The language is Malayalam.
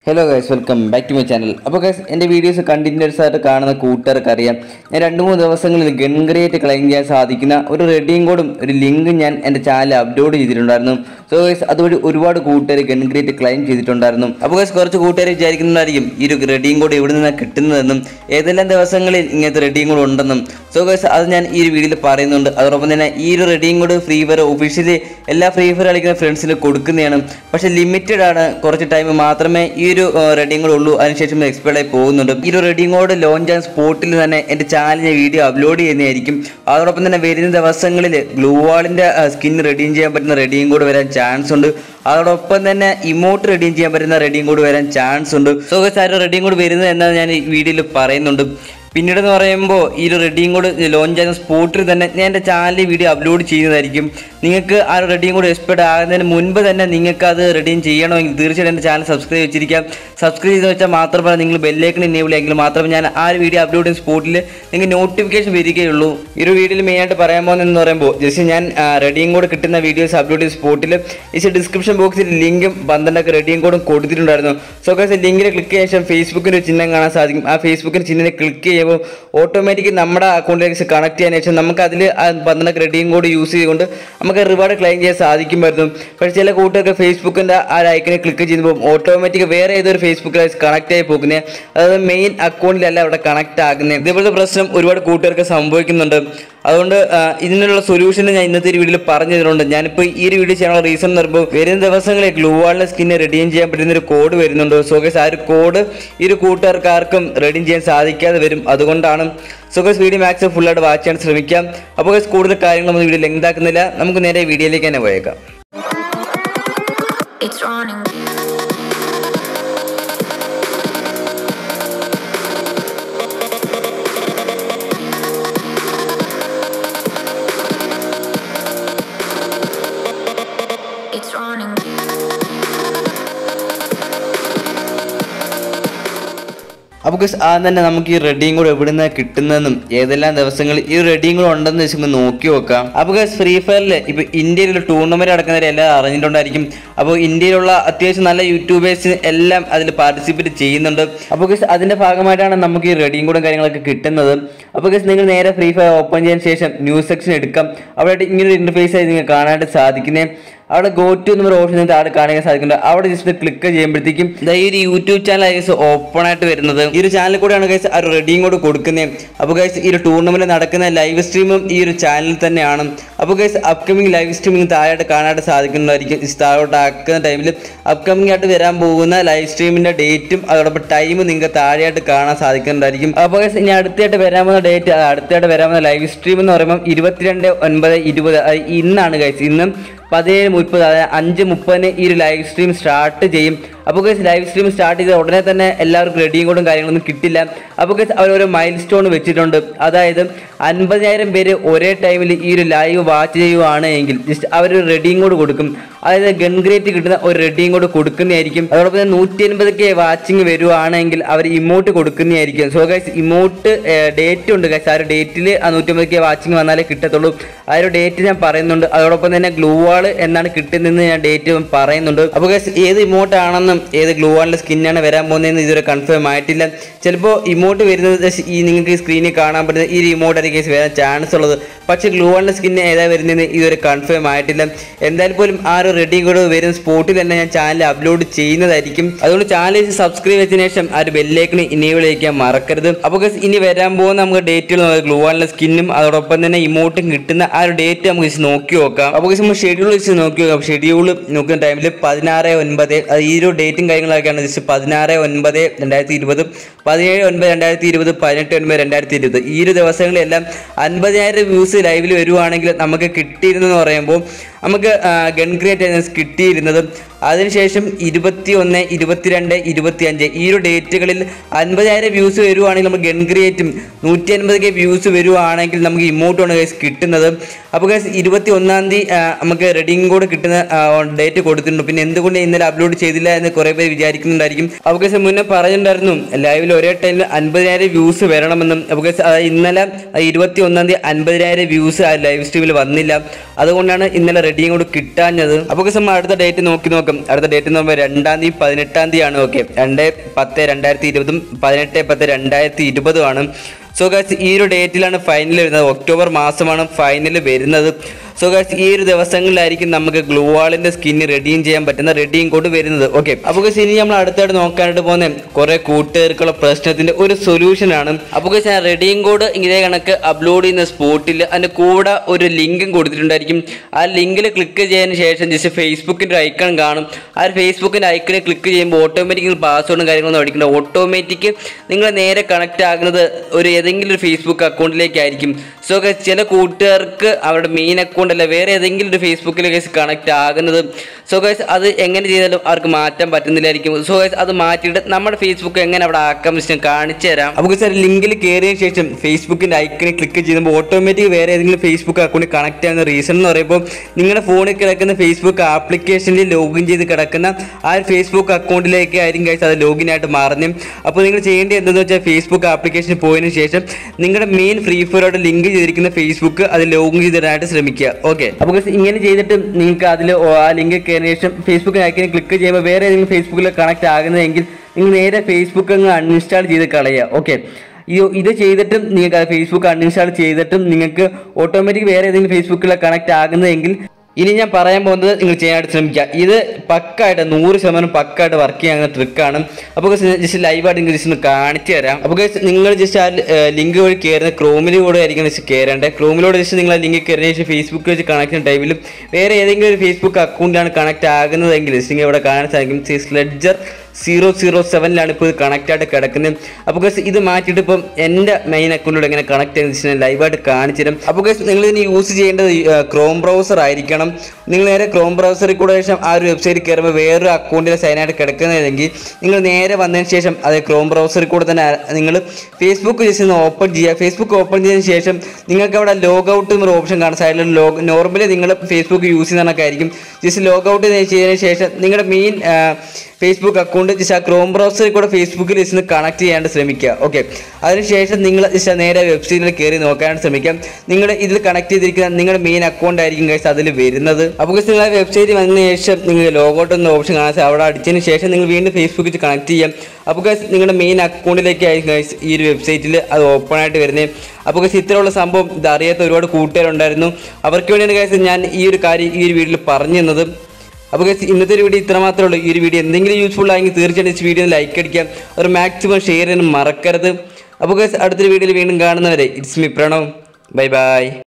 Hello guys welcome back to my channel അപ്പോൾ ഗൈസ് എൻ്റെ വീഡിയോസ് കണ്ടിന്യൂസ് ആയിട്ട് കാണുന്ന കൂട്ടുകാർക്ക് അറിയാം ഞാൻ രണ്ട് മൂന്ന് ദിവസങ്ങളിൽ ഗൺ ഗ്രേറ്റ് ക്ലെയിം ചെയ്യാൻ സാധിക്കുന്ന ഒരു റെഡിയും കോഡും ഒരു ലിങ്കും ഞാൻ എൻ്റെ ചാനൽ അപ്ലോഡ് ചെയ്തിട്ടുണ്ടായിരുന്നു സോ ഗൈസ് അതുവഴി ഒരുപാട് കൂട്ടുകാർ ഗൺ ഗ്രേറ്റ് ക്ലെയിം ചെയ്തിട്ടുണ്ടായിരുന്നു അപ്പോൾ ഗൈസ് കുറച്ച് കൂട്ടുകാർ വിചാരിക്കുന്നുണ്ടായിരിക്കും ഈ ഒരു റെഡിയും കോഡ് എവിടെ നിന്നാണ് കിട്ടുന്നതെന്നും ഏതെല്ലാം ദിവസങ്ങളിൽ ഇങ്ങനത്തെ റെഡിയും കോഡ് ഉണ്ടെന്നും സോ ഗൈസ് അത് ഞാൻ ഈ ഒരു വീഡിയോയിൽ പറയുന്നുണ്ട് അതോടൊപ്പം തന്നെ ഈ ഒരു redeem code free fire officially എല്ലാ ഫ്രീ ഫയർ കളിക്കുന്ന ഫ്രണ്ട്സിന് കൊടുക്കുന്നതാണ് പക്ഷേ ലിമിറ്റഡ് ആണ് കുറച്ച് ടൈം മാത്രമേ ഈ ഒരു റെഡിയും കോഡ് ഉള്ളൂ അതിനുശേഷം എക്സ്പയർഡ് ആയി പോകുന്നുണ്ട് ഈ ഒരു റെഡിയും കോഡ് ലോഞ്ച് ആൻഡ് സ്പോട്ടിൽ തന്നെ എൻ്റെ ചാനലിൽ വീഡിയോ അപ്ലോഡ് ചെയ്യുന്നതായിരിക്കും അതോടൊപ്പം തന്നെ വരുന്ന ദിവസങ്ങളിൽ ഗ്ലൂ വാളിൻ്റെ സ്കിൻ റെഡീം ചെയ്യാൻ പറ്റുന്ന റെഡിയും കോഡ് വരാൻ ചാൻസ് ഉണ്ട് അതോടൊപ്പം തന്നെ ഇമോട്ട് റെഡീം ചെയ്യാൻ പറ്റുന്ന റെഡിയും കോഡ് വരാൻ ചാൻസ് ഉണ്ട് സോ സാർ റെഡിയും കോഡ് വരുന്നത് എന്നാണ് ഞാൻ ഈ വീഡിയോയിൽ പറയുന്നുണ്ട് പിന്നീട് എന്ന് പറയുമ്പോൾ ഈ ഒരു റെഡിയും കൂടെ ലോഞ്ച് ചെയ്യുന്ന സ്പോട്ടിൽ തന്നെ ഞാൻ എൻ്റെ ചാനലിൽ വീഡിയോ അപ്ലോഡ് ചെയ്യുന്നതായിരിക്കും നിങ്ങൾക്ക് ആ ഒരു റെഡിയും കൂടെ എക്സ്പെർട്ട് ആകുന്നതിന് മുൻപ് തന്നെ നിങ്ങൾക്ക് അത് റെഡിയും ചെയ്യണമെങ്കിൽ തീർച്ചയായിട്ടും എൻ്റെ ചാനൽ സബ്സ്ക്രൈബ് വെച്ചിരിക്കാം സബ്സ്ക്രൈബ് ചെയ്ത് വെച്ചാൽ മാത്രമേ നിങ്ങൾ ബെല്ലേക്കൺ എനേബിൾ എങ്കിൽ മാത്രമേ ഞാൻ ആ ഒരു വീഡിയോ അപ്ലോഡ് ചെയ്യുന്ന സ്പോട്ടിൽ നിങ്ങൾക്ക് നോട്ടിഫിക്കേഷൻ വരികയുള്ളൂ ഈ ഒരു വീഡിയോയിൽ മെയിനായിട്ട് പറയാൻ പോകുന്നതെന്ന് പറയുമ്പോൾ ജസ്റ്റ് ഞാൻ റെഡിയും കോഡ് കിട്ടുന്ന വീഡിയോസ് അപ്ലോഡ് ചെയ്യുന്ന സ്പോട്ടിൽ ഈ ഡിസ്ക്രിപ്ഷൻ ബോക്സിൽ ലിങ്കും പന്ത്രണ്ടൊക്കെ റെഡിയും കോഡും കൊടുത്തിട്ടുണ്ടായിരുന്നു സോ ഗൈസ് ലിങ്കിൽ ക്ലിക്ക് ചെയ്യാൻ ശേഷം ഫേസ്ബുക്കിൻ്റെ ഒരു ചിഹ്നം കാണാൻ സാധിക്കും ആ ഫേസ്ബുക്കിൻ്റെ ചിഹ്നം ക്ലിക്ക് ചെയ്യുമ്പോൾ ഓട്ടോമാറ്റിക് നമ്മുടെ അക്കൗണ്ടിലേക്ക് കണക്ട് ചെയ്യാൻ ശേഷം നമുക്ക് അതിൽ പന്ത്രണ്ടൊക്കെ റെഡിയും കോഡ് യൂസ് ചെയ്തുകൊണ്ട് നമുക്ക് റിവാർഡ് ക്ലെയിം ചെയ്യാൻ സാധിക്കുമായിരുന്നു പക്ഷേ ചില കൂട്ടുകാർക്ക് ഫേസ്ബുക്കിൻ്റെ ആ ഐക്കനെ ക്ലിക്ക് ചെയ്യുമ്പോൾ ഓട്ടോമാറ്റിക് വേറെ ഏതൊരു ഫേസ്ബുക്കിലായി കണക്ട് ആയി പോകുന്നത് അതായത് മെയിൻ അക്കൗണ്ടിലല്ല അവിടെ കണക്ട് ആകുന്നത് ഇതേപോലത്തെ പ്രശ്നം ഒരുപാട് കൂട്ടുകാർക്ക് സംഭവിക്കുന്നുണ്ട് അതുകൊണ്ട് ആ, ഇതിനുള്ള സൊല്യൂഷൻ ഞാൻ ഇന്നത്തെ ഒരു വീഡിയോയിൽ പറഞ്ഞു തരുന്നുണ്ട് ഞാനിപ്പോൾ ഈ ഒരു വീഡിയോ ചെയ്യാനുള്ള റീസൺ എന്ന് പറയുമ്പോൾ വരുന്ന ദിവസങ്ങളിൽ ഗ്ലൂ വാളിൻ്റെ സ്കിന്ന് റെഡീം ചെയ്യാൻ പറ്റുന്ന ഒരു കോഡ് വരുന്നുണ്ട് സോ ഗൈസ് ആ ഒരു കോഡ് ഈ ഒരു കൂട്ടുകാർക്ക് ആർക്കും റെഡീം ചെയ്യാൻ സാധിക്കാതെ വരും അതുകൊണ്ടാണ് സോ ഗൈസ് വീഡിയോ മാക്സിമം ഫുള്ളായിട്ട് വാച്ച് ചെയ്യാൻ ശ്രമിക്കാം അപ്പോൾ ഗൈസ് കൂടുതൽ കാര്യങ്ങളൊന്നും വീഡിയോ ലെങ്ത് ആക്കുന്നില്ല നമുക്ക് നേരെ വീഡിയോയിലേക്ക് തന്നെ പോയേക്കാം It's running. It's running. അപ്പോൾ ഗൈസ് ആ തന്നെ നമുക്ക് ഈ റെഡിയും കൂടെ എവിടെ നിന്നാണ് കിട്ടുന്നതെന്നും ഏതെല്ലാം ദിവസങ്ങളിൽ ഈ റെഡിയും കൂടെ ഉണ്ടെന്ന് വെച്ചാൽ നോക്കി നോക്കാം അപ്പോൾ ഗൈസ് ഫ്രീ ഫയറിൽ ഇപ്പോൾ ഇന്ത്യയിലുള്ള ടൂർണമെന്റ് നടക്കുന്നവരെ എല്ലാം അറിഞ്ഞിട്ടുണ്ടായിരിക്കും അപ്പോൾ ഇന്ത്യയിലുള്ള അത്യാവശ്യം നല്ല യൂട്യൂബേഴ്സ് എല്ലാം അതിൽ പാർട്ടിസിപ്പേറ്റ് ചെയ്യുന്നുണ്ട് അപ്പോൾ ഗൈസ് അതിന്റെ ഭാഗമായിട്ടാണ് നമുക്ക് ഈ റെഡിയും കൂടെ കാര്യങ്ങളൊക്കെ കിട്ടുന്നത് അപ്പോൾ ഗൈസ് നിങ്ങൾ നേരെ ഫ്രീ ഫയർ ഓപ്പൺ ചെയ്യാൻ ശേഷം ന്യൂസ് സെക്ഷൻ എടുക്കാം അവിടെ ഇങ്ങനെ ഒരു ഇന്റർഫേസ് ആയി നിങ്ങൾക്ക് കാണാനായിട്ട് സാധിക്കുന്നത് അവിടെ ഗോ ടു എന്നൊരു ഓപ്ഷൻ താഴെ കാണാൻ സാധിക്കുന്നുണ്ട് അവിടെ ജസ്റ്റ് ക്ലിക്ക് ചെയ്യുമ്പോഴത്തേക്കും ദാ ഈ ഒരു യൂട്യൂബ് ചാനൽ ഗൈസ് ഓപ്പൺ ആയിട്ട് വരുന്നത് ഈ ഒരു ചാനൽ കൂടെയാണ് ഗൈസ് ആ ഒരു റെഡിയും കൂടെ കൊടുക്കുന്നത് അപ്പോൾ ഗൈസ് ഈ ഒരു ടൂർണമെന്റ് നടക്കുന്ന ലൈവ് സ്ട്രീമും ഈ ഒരു ചാനലിൽ തന്നെയാണ് അപ്പോൾ ഗൈസ് അപ്കമിങ് ലൈവ് സ്ട്രീമിംഗ് താഴെയായിട്ട് കാണാനായിട്ട് സാധിക്കുന്നതായിരിക്കും ഈ താഴോട്ട് ആക്കുന്ന ടൈമിൽ അപ്കമിങ് ആയിട്ട് വരാൻ പോകുന്ന ലൈവ് സ്ട്രീമിന്റെ ഡേറ്റും അതോടൊപ്പം ടൈമും നിങ്ങൾക്ക് താഴെയായിട്ട് കാണാൻ സാധിക്കുന്നുണ്ടായിരിക്കും അപ്പോൾ ഗൈസ് ഇനി അടുത്തായിട്ട് വരാൻ പോകുന്ന ഡേറ്റ് അടുത്തായിട്ട് വരാൻ പോകുന്ന ലൈവ് സ്ട്രീം എന്ന് പറയുമ്പോൾ ഇരുപത്തിരണ്ട് ഒൻപത് ഇരുപത് അത് ഇന്നാണ് ഗൈസ് ഇന്ന് പതിനേഴ് മുപ്പത് അതായത് അഞ്ച് മുപ്പതിന് ഈ ഒരു ലൈവ് സ്ട്രീം സ്റ്റാർട്ട് ചെയ്യും അപ്പോൾ ഗൈസ് ലൈവ് സ്ട്രീം സ്റ്റാർട്ട് ചെയ്ത ഉടനെ തന്നെ എല്ലാവർക്കും റെഡിയും കോഡും കാര്യങ്ങളൊന്നും കിട്ടില്ല അപ്പോൾ ഗൈസ് അവർ ഒരു മൈൽ സ്റ്റോൺ വെച്ചിട്ടുണ്ട് അതായത് അൻപതിനായിരം പേര് ഒരേ ടൈമിൽ ഈ ഒരു ലൈവ് വാച്ച് ചെയ്യുവാണ് എങ്കിൽ ജസ്റ്റ് അവർ റെഡിയും കോഡ് കൊടുക്കും അതായത് ഗൺ ഗ്രേറ്റ് കിട്ടുന്ന ഒരു റെഡിയും കോഡ് കൊടുക്കുന്നതായിരിക്കും അതോടൊപ്പം തന്നെ നൂറ്റി എൺപത് കെ വാച്ചിങ് വരുവാണെങ്കിൽ അവർ ഇമോട്ട് കൊടുക്കുന്നതായിരിക്കും സോ ഗൈസ് ഇമോട്ട് ഡേറ്റ് ഉണ്ട് ഗൈസ് ആ ഒരു ഡേറ്റിൽ ആ നൂറ്റി അമ്പത് കെ വാച്ചിങ് വന്നാലേ കിട്ടത്തുള്ളൂ ആ ഒരു ഡേറ്റ് ഞാൻ പറയുന്നുണ്ട് അതോടൊപ്പം തന്നെ ഗ്ലൂ വാൾ എന്നാണ് കിട്ടുന്നതെന്ന് ഞാൻ ഡേറ്റ് പറയുന്നുണ്ട് അപ്പോൾ ഗൈസ് ഏത് ഇമോട്ട് ആണെന്നും ഏത് ഗ്ലൂ വാളിൻ്റെ സ്കിന്നാണ് വരാൻ പോകുന്നതെന്ന് ഇതുവരെ കൺഫേം ആയിട്ടില്ല ചിലപ്പോൾ ഇമോട്ട് വരുന്നത് just ഈ നിങ്ങൾക്ക് സ്ക്രീനിൽ കാണാൻ പറ്റുന്ന ഈ ഒരു ഇമോട്ട് ആയിരിക്കും guys വരാൻ ചാൻസ് ഉള്ളത് പക്ഷേ ഗ്ലൂ വാളിൻ്റെ സ്കിന്ന് ഏതാ വരുന്നതെന്ന് ഇതുവരെ കൺഫേം ആയിട്ടില്ല എന്തായാലും പോലും ആ ഒരു റെഡി കൂടെ വരുന്ന സ്പോട്ടിൽ തന്നെ ഞാൻ ചാനൽ അപ്ലോഡ് ചെയ്യുന്നതായിരിക്കും അതുകൊണ്ട് ചാനൽ സബ്സ്ക്രൈബ് ചെയ്തതിനു ശേഷം ആ ഒരു ബെല്ലേക്കിന് ഇനേബിൾ ചെയ്യാൻ മറക്കരുത് അപ്പോൾ guys ഇനി വരാൻ പോകുന്ന നമുക്ക് ഡേറ്റുകൾ ഗ്ലൂ വാളിൻ്റെ സ്കിന്നും അതോടൊപ്പം തന്നെ ഇമോട്ടും കിട്ടുന്ന ആ ഒരു ഡേറ്റ് നമുക്ക് just നോക്കി നോക്കാം അപ്പോൾ guys നമ്മൾ ഷെഡ്യൂൾ വെച്ച് നോക്കി നോക്കാം ഷെഡ്യൂൾ നോക്കുന്ന ടൈമിൽ പതിനാറ് ഒൻപത് അത് ഈ ഒരു ഡേറ്റും കാര്യങ്ങളൊക്കെയാണ് ജസ്റ്റ് പതിനാറ് ഒൻപത് രണ്ടായിരത്തി ഇരുപത് പതിനേഴ് ഒൻപത് രണ്ടായിരത്തി ഇരുപത് പതിനെട്ട് ഒൻപത് രണ്ടായിരത്തി ഇരുപത് ഈ ഒരു ദിവസങ്ങളിലെല്ലാം അൻപതിനായിരം വ്യൂസ് ലൈവിൽ വരുവാണെങ്കിൽ നമുക്ക് കിട്ടിയിരുന്നെന്ന് പറയുമ്പോൾ നമുക്ക് ഗൺ ക്രിയേറ്റ് കിട്ടിയിരുന്നത് അതിനുശേഷം ഇരുപത്തി ഒന്ന് ഇരുപത്തിരണ്ട് ഇരുപത്തി അഞ്ച് ഈ ഒരു ഡേറ്റുകളിൽ അൻപതിനായിരം വ്യൂസ് വരുവാണെങ്കിൽ നമുക്ക് ഗൺ ക്രിയേറ്റും നൂറ്റി അൻപത് കെ വ്യൂസ് വരുവാണെങ്കിൽ നമുക്ക് ഇമോട്ടാണ് ഗൈസ് കിട്ടുന്നത് അപ്പോൾ ഗൈസ് ഇരുപത്തി ഒന്നാം തീയതി ആ, നമുക്ക് റെഡിങ് കോഡ് കിട്ടുന്ന ഡേറ്റ് കൊടുത്തിട്ടുണ്ട് പിന്നെ എന്തുകൊണ്ട് ഇന്നലെ അപ്ലോഡ് ചെയ്തില്ല എന്ന് കുറേ പേര് വിചാരിക്കുന്നുണ്ടായിരിക്കും അപ്പോൾ ഗൈസ് മുന്നേ പറഞ്ഞിട്ടുണ്ടായിരുന്നു ലൈവിൽ ഒരേ ടൈമിൽ അൻപതിനായിരം വ്യൂസ് വരണമെന്നും അപ്പോൾ ഗൈസ് ഇന്നലെ ഇരുപത്തി ഒന്നാം തീയതി അൻപതിനായിരം വ്യൂസ് ആ ലൈവ് സ്ട്രീമിൽ വന്നില്ല അതുകൊണ്ടാണ് ഇന്നലെ റെഡിയും കൂടെ കിട്ടാഞ്ഞത് അപ്പോൾ നമ്മൾ അടുത്ത ഡേറ്റ് നോക്കി നോക്കാം അടുത്ത ഡേറ്റ് എന്ന് പറയുമ്പോൾ രണ്ടാം തീയതി പതിനെട്ടാം തീയതി ആണ് ഓക്കെ രണ്ട് പത്ത് രണ്ടായിരത്തി ഇരുപതും പതിനെട്ട് പത്ത് രണ്ടായിരത്തി ഇരുപതുമാണ് സോ ഗാസ് ഈ ഒരു ഡേറ്റിലാണ് ഫൈനൽ വരുന്നത് ഒക്ടോബർ മാസമാണ് ഫൈനൽ വരുന്നത് സോ ഗാസ് ഈ ഒരു ദിവസങ്ങളിലായിരിക്കും നമുക്ക് ഗ്ലൂവാളിന്റെ സ്കിന്ന് റെഡീം ചെയ്യാൻ പറ്റുന്ന റെഡീം കോഡ് വരുന്നത് ഓക്കെ അപ്പോൾ ഗാസ് ഇനി നമ്മൾ അടുത്തായിട്ട് നോക്കാനായിട്ട് പോകുന്ന കുറെ കൂട്ടുകാർക്കുള്ള പ്രശ്നത്തിന്റെ ഒരു സൊല്യൂഷൻ ആണ് അപ്പോൾ ഗാസ് ഞാൻ റെഡീം കോഡ് ഇതേ കണക്ക് അപ്ലോഡ് ചെയ്യുന്ന സ്പോട്ടിൽ അതിന്റെ കൂടെ ഒരു ലിങ്കും കൊടുത്തിട്ടുണ്ടായിരിക്കും ആ ലിങ്കിൽ ക്ലിക്ക് ചെയ്തതിന് ശേഷം ജസ്റ്റ് ഫേസ്ബുക്കിന്റെ ഒരു ഐക്കൺ കാണും ആ ഒരു ഫേസ്ബുക്കിന്റെ ഐക്കണിൽ ക്ലിക്ക് ചെയ്യുമ്പോൾ ഓട്ടോമാറ്റിക്കലി പാസ്വേഡും കാര്യങ്ങളൊന്നും അടിക്കുന്നത് ഓട്ടോമാറ്റിക് നിങ്ങൾ നേരെ കണക്ട് ആകുന്നത് ഒരു ഏതെങ്കിലും ഒരു ഫേസ്ബുക്ക് അക്കൗണ്ടിലേക്കായിരിക്കും സോ ചില കൂട്ടുകാർക്ക് അവരുടെ മെയിൻ അക്കൗണ്ട് അല്ല വേറെ ഏതെങ്കിലും ഒരു ഫേസ്ബുക്കിലേക്ക് കണക്ട് ആകുന്നത് സോ ഗൈസ് അത് എങ്ങനെ ചെയ്താലും അവർക്ക് മാറ്റാൻ പറ്റുന്നില്ലായിരിക്കും സോ ഗൈസ് അത് മാറ്റിയിട്ട് നമ്മുടെ ഫേസ്ബുക്ക് എങ്ങനെ അവിടെ ആക്കാം ഞാൻ കാണിച്ചു തരാം അപ്പോൾ സാർ ലിങ്കിൽ കയറിയതിന് ശേഷം ഫേസ്ബുക്കിന്റെ ഐക്കണിൽ ക്ലിക്ക് ചെയ്യുമ്പോൾ ഓട്ടോമാറ്റിക് വേറെ ഏതെങ്കിലും ഫേസ്ബുക്ക് അക്കൗണ്ട് കണക്ട് ആകുന്ന റീസൺ എന്ന് പറയുമ്പോൾ നിങ്ങളുടെ ഫോണിൽ കിടക്കുന്ന ഫേസ്ബുക്ക് ആപ്ലിക്കേഷനിൽ ലോഗിൻ ചെയ്ത് കിടക്കുന്ന ആ ഒരു ഫേസ്ബുക്ക് അക്കൗണ്ടിലേക്ക് ആയിരിക്കും ഗൈസ് അത് ലോഗിൻ ആയിട്ട് മാറുന്നത് അപ്പോൾ നിങ്ങൾ ചെയ്യേണ്ടത് എന്തെന്ന് വെച്ചാൽ ഫേസ്ബുക്ക് ആപ്ലിക്കേഷൻ പോയതിനു ശേഷം നിങ്ങളുടെ മെയിൻ ഫ്രീ ഫയറോട് ലിങ്ക് ചെയ്തിരിക്കുന്ന ഫേസ്ബുക്ക് അത് ലോഗിൻ ചെയ്തിടാനായിട്ട് ശ്രമിക്കുക ഓക്കെ അപ്പോൾ guys ഇങ്ങനെ ചെയ്തിട്ട് നിങ്ങൾക്ക് അതിൽ ആ ലിങ്ക് കയറിയ ശേഷം ഫേസ്ബുക്ക് ഐക്കനെ ക്ലിക്ക് ചെയ്യുമ്പോൾ വേറെ ഏതെങ്കിലും ഫേസ്ബുക്കിൽ കണക്ട് ആകുന്നതെങ്കിൽ നിങ്ങൾ നേരെ ഫേസ്ബുക്ക് അങ്ങ് അൺഇൻസ്റ്റാൾ ചെയ്ത് കളയുക ഓക്കെ ഈ ഇത് ചെയ്തിട്ടും നിങ്ങൾക്ക് ഫേസ്ബുക്ക് അൺഇൻസ്റ്റാൾ ചെയ്തിട്ടും നിങ്ങൾക്ക് ഓട്ടോമാറ്റിക് വേറെ ഏതെങ്കിലും ഫേസ്ബുക്കിൽ കണക്ട് ആകുന്നതെങ്കിൽ ഇനി ഞാൻ പറയാൻ പോകുന്നത് നിങ്ങൾ ചെയ്യാനായിട്ട് ശ്രമിക്കുക ഇത് പക്കായിട്ട് നൂറ് ശതമാനം പക്കായിട്ട് വർക്ക് ചെയ്യുന്ന ട്രിക്കാണ് അപ്പോൾ ജസ്റ്റ് ലൈവായിട്ട് നിങ്ങൾക്ക് ജസ്റ്റ് ഒന്ന് കാണിച്ചു തരാം അപ്പോൾ നിങ്ങൾ ജസ്റ്റ് ആ ലിങ്ക് വഴി കയറുന്ന ക്രോമിലൂടെ ആയിരിക്കും ജസ്റ്റ് കയറേണ്ടത് ക്രോമിലൂടെ ജസ്റ്റ് നിങ്ങൾ ആ ലിങ്ക് കയറിയ ശേഷം ഫേസ്ബുക്ക് വെച്ച് കണക്ട് ചെയ്യുന്ന ടൈമിലും വേറെ ഏതെങ്കിലും ഒരു ഫേസ്ബുക്ക് അക്കൗണ്ടിലാണ് കണക്ട് ആകുന്നതെങ്കിൽ ജസ്റ്റ് നിങ്ങൾ ഇവിടെ കാണാൻ സാധിക്കും സ്ലെഡ്ജർ സീറോ സീറോ സെവനിലാണ് ഇപ്പോൾ ഇത് കണക്റ്റ് ആയിട്ട് കിടക്കുന്നത് അപ്പോൾ ഗസ് ഇത് മാറ്റിയിട്ട് ഇപ്പം എൻ്റെ മെയിൻ അക്കൗണ്ടിലൂടെ എങ്ങനെ കണക്ട് ചെയ്യുന്ന വെച്ചാൽ ലൈവായിട്ട് കാണിച്ചു തരും അപ്പോൾ ഗസ് നിങ്ങൾ ഇതിന് യൂസ് ചെയ്യേണ്ടത് ക്രോം ബ്രൗസർ ആയിരിക്കണം നിങ്ങൾ നേരെ ക്രോം ബ്രൗസറിൽ കൂടെ ശേഷം ആ ഒരു വെബ്സൈറ്റിൽ കയറുമ്പോൾ വേറൊരു അക്കൗണ്ടിൽ സൈനായിട്ട് കിടക്കുന്നതെങ്കിൽ നിങ്ങൾ നേരെ വന്നതിന് ശേഷം അത് ക്രോം ബ്രൗസറിൽ കൂടെ തന്നെ നിങ്ങൾ ഫേസ്ബുക്ക് ജസ്റ്റ് ഒന്ന് ഓപ്പൺ ചെയ്യുക ഫേസ്ബുക്ക് ഓപ്പൺ ചെയ്തതിന് ശേഷം നിങ്ങൾക്ക് അവിടെ ലോഗ് ഔട്ട് എന്നൊരു ഓപ്ഷൻ കാണാം സൈഡിൽ ലോഗ് നോർമലി നിങ്ങൾ ഫേസ്ബുക്ക് യൂസ് ചെയ്യുന്നതൊക്കെ ആയിരിക്കും ജസ്റ്റ് ലോഗ് ഔട്ട് ചെയ്തതിന് ശേഷം നിങ്ങളുടെ മെയിൻ ഫേസ്ബുക്ക് അക്കൗണ്ട് ജസ്റ്റ് ആ ക്രോം ബ്രൗസറിൽ കൂടെ ഫേസ്ബുക്കിൽ ജസ്റ്റ് കണക്ട് ചെയ്യാണ്ട് ശ്രമിക്കുക ഓക്കെ അതിനുശേഷം നിങ്ങൾ ജസ്റ്റ് നേരെ വെബ്സൈറ്റിൽ കയറി നോക്കാനായിട്ട് ശ്രമിക്കാം നിങ്ങൾ ഇതിൽ കണക്ട് ചെയ്തിരിക്കുന്ന നിങ്ങളുടെ മെയിൻ അക്കൗണ്ട് ആയിരിക്കും ഗൈസ് അതിൽ വരുന്നത് അപ്പോൾ നിങ്ങൾ ആ വെബ്സൈറ്റ് വന്നതിന് ശേഷം നിങ്ങൾ ലോഗൗട്ട് എന്ന ഓപ്ഷൻ കാണാൻ സാധിക്കും. അവിടെ അടിച്ചതിന് ശേഷം നിങ്ങൾ വീണ്ടും ഫേസ്ബുക്കിൽ കണക്ട് ചെയ്യാം അപ്പോൾ ഗൈസ് നിങ്ങളുടെ മെയിൻ അക്കൗണ്ടിലേക്ക് ആയിരിക്കും ഗൈസ് ഈ ഒരു വെബ്സൈറ്റിൽ അത് ഓപ്പൺ ആയിട്ട് വരുന്നത് അപ്പോൾ ഗൈസ് ഇത്രയുള്ള സംഭവം ഇത് അറിയാത്ത ഒരുപാട് കൂട്ടുകാരുണ്ടായിരുന്നു അവർക്ക് വേണ്ടിയാണ് ഗൈസ് ഞാൻ ഈ ഒരു കാര്യം ഈ ഒരു വീഡിയോയിൽ പറഞ്ഞു തന്നത് അപ്പോൾ ഗൈസ് ഇന്നത്തെ ഒരു വീഡിയോ ഇത്ര മാത്രമേ ഉള്ളൂ ഈ ഒരു വീഡിയോ എന്തെങ്കിലും യൂസ്ഫുൾ ആയെങ്കിൽ തീർച്ചയായിട്ടും ഈ വീഡിയോ ലൈക്ക് അടിക്കാം ഒരു മാക്സിമം ഷെയർ ചെയ്യാൻ മറക്കരുത് അപ്പോൾ ഗൈസ് അടുത്തൊരു വീഡിയോയിൽ വീണ്ടും കാണുന്നവരെ it's me Pranav bye by